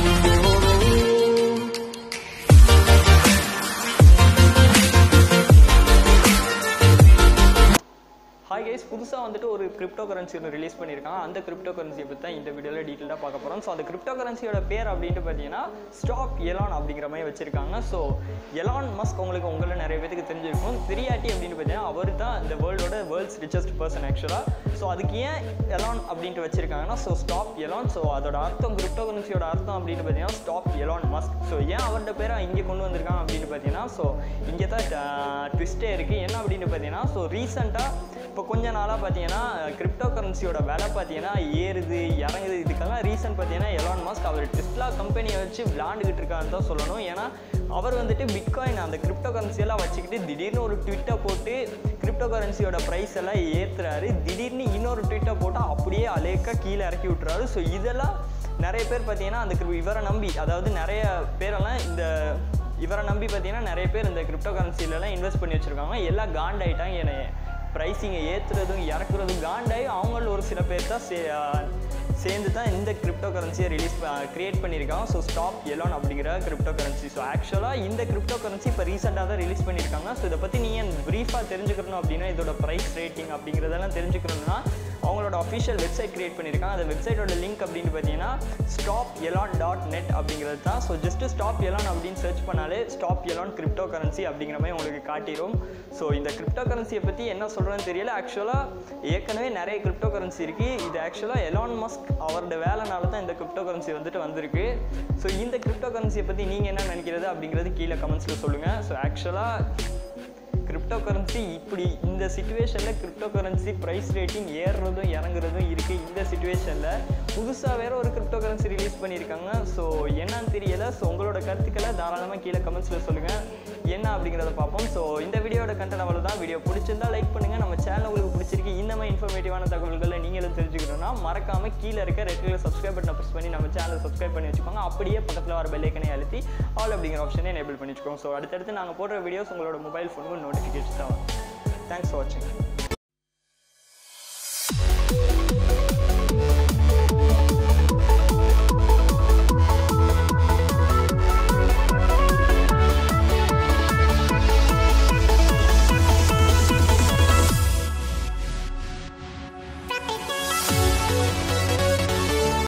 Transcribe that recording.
hi guys புதுசாக வந்துட்டு ஒரு கிரிப்டோ கரன்சி ஒன்று ரிலீஸ் பண்ணியிருக்காங்க அந்த கிரிப்டோ கரன்சியை பற்றி தான் இந்த வீடியோவில் டீட்டெயிலாக பார்க்க போகிறோம் ஸோ அந்த கிரிப்டோ கரன்சியோட பேர் அப்படின்ட்டு பார்த்தீங்கன்னா ஸ்டாப் எலான் அப்படிங்கிற மாதிரி வச்சிருக்காங்க ஸோ எலான் மஸ்க் உங்களுக்கு உங்களை நிறைய பேருக்கு தெரிஞ்சிருக்கும் தெரியாட்டி அப்படின்னு பார்த்தீங்கன்னா அவர் தான் இந்த வேர்ல்டோட வேர்ல்ட்ஸ் ரிச்சஸ்ட் பர்சன் ஆக்சுவலாக ஸோ அதுக்கு ஏன் எலான் அப்படின்ட்டு வச்சிருக்காங்கன்னா ஸோ ஸ்டாப் எலான் ஸோ அதோட அர்த்தம் கிரிப்டோ கரன்சியோட அர்த்தம் அப்படின்னு பார்த்தீங்கன்னா ஸ்டாப் எலான் மஸ்க் ஸோ ஏன் அவரோட பேரை இங்கே கொண்டு வந்திருக்காங்க அப்படின்னு பார்த்தீங்கன்னா ஸோ இங்கே தான் ட்விஸ்டே இருக்குது என்ன அப்படின்னு பார்த்தீங்கன்னா ஸோ ரீசெண்டாக இப்போ கொஞ்ச நாளாக பார்த்தீங்கன்னா கிரிப்டோ கரன்சியோட விலை பார்த்தீங்கன்னா ஏறுது இறங்குது இதுக்கெல்லாம் ரீசன் பார்த்தீங்கன்னா எலான் மாஸ்க் அவர் டெஸ்லா கம்பெனியை வச்சு விளாண்டுக்கிட்டு இருக்கான்னு தான் சொல்லணும் ஏன்னா அவர் வந்துட்டு பிட்காயின் அந்த கிரிப்டோ கரன்சியெல்லாம் வச்சுக்கிட்டு திடீர்னு ஒரு ட்விட்டை போட்டு கிரிப்டோ கரன்சியோட ப்ரைஸ் எல்லாம் ஏற்றுறாரு திடீர்னு இன்னொரு ட்விட்டை போட்டால் அப்படியே அலேக்காக கீழே இறக்கி விட்டுறாரு ஸோ இதெல்லாம் நிறைய பேர் பார்த்தீங்கன்னா அந்த cryp- இவரை நம்பி அதாவது நிறைய பேரெல்லாம் இந்த இவரை நம்பி பார்த்தீங்கன்னா நிறைய பேர் இந்த கிரிப்டோ கரன்சிலலாம் இன்வெஸ்ட் பண்ணி வச்சுருக்காங்க எல்லாம் காண்டாயிட்டாங்க என்னை ப்ரைஸிங்கை ஏற்றுறதும் இறக்குறதும் காண்டாகி அவங்கள ஒரு சில பேர் தான் சே சேர்ந்து தான் இந்த கிரிப்டோ கரன்சியை ரிலீஸ் கிரியேட் பண்ணியிருக்காங்க ஸோ ஸ்டாப் எலான் அப்படிங்கிற கிரிப்டோ கரன்சி ஸோ ஆக்சுவலாக இந்த கிரிப்டோ கரன்சி இப்போ ரீசெண்டாக தான் ரிலீஸ் பண்ணியிருக்காங்க ஸோ இதை பற்றி நீங்கள் ப்ரீஃபாக தெரிஞ்சுக்கணும் அப்படின்னா இதோட ப்ரைஸ் ரேட்டிங் அப்படிங்கிறதெல்லாம் தெரிஞ்சுக்கணும்னா அவங்களோட அஃபிஷியல் வெப்சைட் கிரியேட் பண்ணியிருக்காங்க அந்த வெப்சைட்டோட லிங்க் அப்படின்னு பார்த்தீங்கன்னா ஸ்டாப் எலான் டாட் நெட் அப்படிங்கிறது தான் ஸோ ஜஸ்ட்டு ஸ்டாப் எலான் அப்படின்னு சர்ச் பண்ணாலே ஸ்டாப் எலான் கிரிப்டோ கரன்சி அப்படிங்கிற மாதிரி உங்களுக்கு காட்டிடும் ஸோ இந்த கிரிப்டோ கரன்சியை பற்றி என்ன சொல்கிறேன்னு தெரியல ஆக்சுவலாக ஏற்கனவே நிறைய கிரிப்டோ கரன்சி இருக்குது இது ஆக்சுவலாக எலான் மஸ்க் அவரோட வேலைனால தான் இந்த கிரிப்டோ கரன்சி வந்துட்டு வந்திருக்கு ஸோ இந்த கிரிப்டோ கரன்சியை பற்றி நீங்கள் என்ன நினைக்கிறது அப்படிங்கிறது கீழே கமெண்ட்ஸில் சொல்லுங்கள் ஸோ ஆக்சுவலாக கிரிப்டோ கரன்சி இப்படி இந்த சுச்சுவேஷனில் கிரிப்டோ கரன்சி ப்ரைஸ் ரேட்டிங் ஏறுறதும் இறங்குறதும் இருக்குது இந்த சுச்சுவேஷனில் புதுசாக வேற ஒரு கிரிப்டோ கரன்சி ரிலீஸ் பண்ணியிருக்காங்க ஸோ என்னன்னு தெரியல ஸோ உங்களோட கருத்துக்களை தாராளமாக கீழே கமெண்ட்ஸில் சொல்லுங்கள் என்ன அப்படிங்கிறத பார்ப்போம் ஸோ இந்த வீடியோட கண்டென்ட் அவ்வளோ தான் வீடியோ பிடிச்சிருந்தா லைக் பண்ணுங்கள் நம்ம சேனல் உங்களுக்கு பிடிச்சிருக்கு இந்த மாதிரி இன்ஃபர்மேட்டிவான தகவல்களை நீங்களும் தெரிஞ்சுக்கணும்னா மறக்காமல் கீழே இருக்க ரெட் கலர் சப்ஸ்கிரைப் பட்டனை ப்ரெஸ் பண்ணி நம்ம சேனலை சப்ஸ்கிரைப் பண்ணி வச்சுக்கோங்க அப்படியே பக்கத்தில் வர பெல்லைக்கனை அழுத்தி ஆல் அப்படிங்கிற ஆப்ஷனை எனேபிள் பண்ணி வச்சுக்கோங்க ஸோ அடுத்தடுத்து நாங்கள் போடுற வீடியோஸ் உங்களோட மொபைல் ஃபோனுக்கு நோட்டிஃபிகேஷன் தான் தேங்க்ஸ் ஃபார் வாட்சிங்